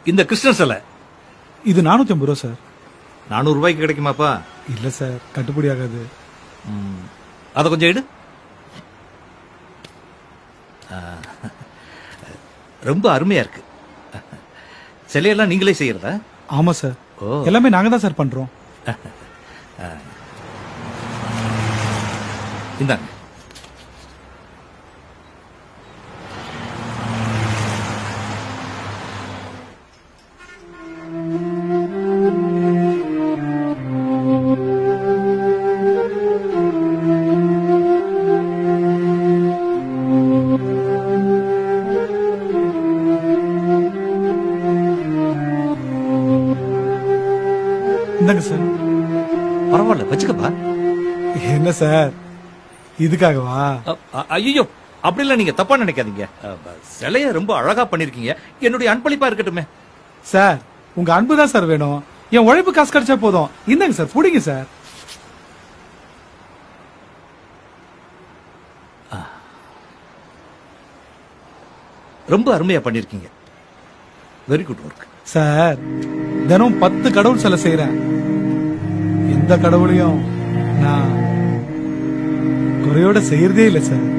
இந்த கிருஷ்ண சிலை இது நானூத்தி ஐம்பது ரூபா சார் நானூறு ரூபாய்க்கு கிடைக்குமாப்பா இல்ல சார் கட்டுப்படி ஆகாது ம், அதை கொஞ்சம் எடு ஆ, ரொம்ப அருமையா இருக்கு சிலையெல்லாம் நீங்களே செய்யறதா ஆமா சார் ஓ. எல்லாமே நாங்க தான் சார் பண்றோம் இந்தாங்க இந்தாங்க சார் பரவாயில்ல வச்சுக்கப்பா என்ன சார் இதுக்காகவா ஐயோ அப்படிலாம் நீங்க தப்பா நினைக்காதீங்க அ, ப- சிலைய ரொம்ப அழகா பண்ணிருக்கீங்க என்னுடைய அன்பளிப்பா இருக்கட்டுமே சார் உங்க அன்பு தான் சார் வேணும் என் உழைப்பு காசு கிடைச்சா போதும் இந்தாங்க சார் புடிங்க சார் ரொம்ப அருமையா பண்ணிருக்கீங்க வெரி குட் ஒர்க் சார் தினம் பத்து கடவுள் சிலை செய்யறேன் எந்த கடவுளையும் நான் குறையோட செய்யறதே இல்லை சார்